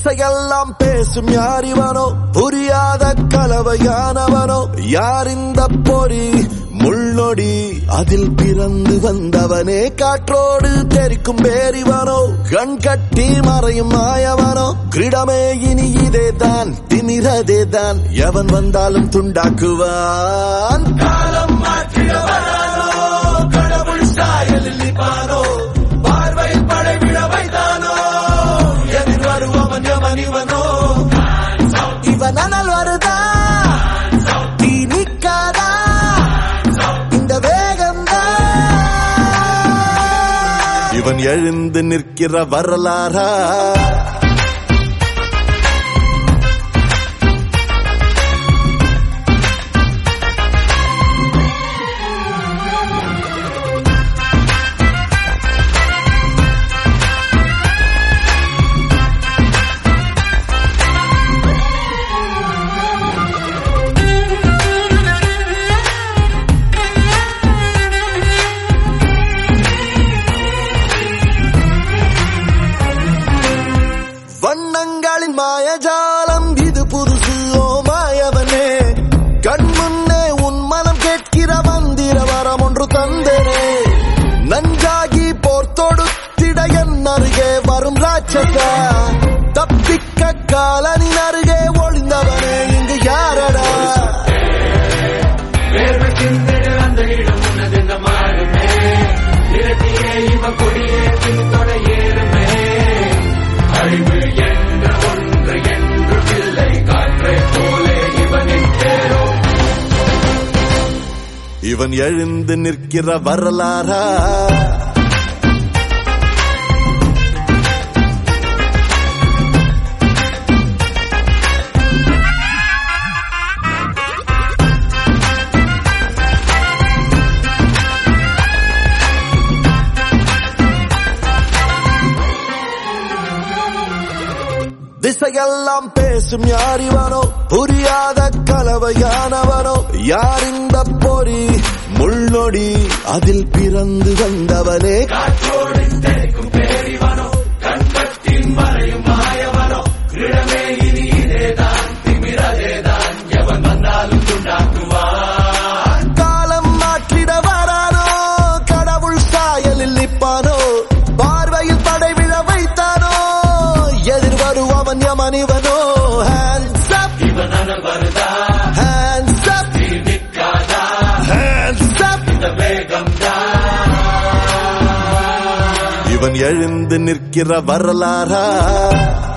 திசையெல்லாம் பேசும் யார் இவனோ புரியாத கலவையானவனோ யார் இந்த பொறி முள்ளொடி அதில் பிறந்து வந்தவனே காற்றோடு தெரிக்கும் பேரிவனோ கண் கட்டி மறையும் மாயவனோ கிரீடமே இனி இதே தான் திமிரதே தான் எவன் வந்தாலும் துண்டாக்குவான் காலம் மாற்றிட வரானோ கடவுள் சாயலில் நிற்பானோ பார்வையில் படைவிட வைத்தானோ எதிர் வருவவன் எவன் இவனோ இவன் அனல் வருதா தீ நிக்காதா இந்த வேகம்தான் இவன் எழுந்து நிற்கிற வரலாறா வண்ணங்களின் மாயஜாலம் இது புதுசு ஓ மாயவனே கண் முன்னே உன் மனம் கேட்கிற மந்திர வரம் ஒன்று தந்தனே நஞ்சாகி போர் தொடுத்திட என் அருகே வரும் ராட்சசா தப்பிக்க காலனின் அருகே ஒளிந்தவனே இங்கு யாரடா வேர்வை சிந்திட அந்த இடம் உனதென்ன மாறுமே இரட்டியே இவ கொடியே பின்தொட ஏறுமே அறிவு என்ற ஒன்று என்று இல்லை காற்றை போலே இவனின் தேரோ இவன் எழுந்து நிற்கிற வரலாறா திசையெல்லாம் பேசும் யார் இவனோ புரியாத கலவையானவனோ யார் இந்த பொறி முள்ளொடி அதில் பிறந்து வந்தவனே காற்றோடு தெரிக்கும் பேரிவனோ கண்கட்டின் மறையும் மாயவனோ கிடமே இனி இதேதான் திமிரதேதான் எவன் வந்தாலும் துண்டாக்குவான் காலம் மாற்றிட வரானோ கடவுள் சாயலில் நிற்பானோ பார்வையில் படைவிழ வைத்தானோ எதிர் வருவவன் யமனிவனோ ஹேண்ட்ஸ் அப் இவன் அனல் வருதா ஹேண்ட்ஸ் அப் நீ நிற்காதா ஹேண்ட்ஸ் அப் இந்த வேகம் இவன் எழுந்து நிற்கிற வரலாறா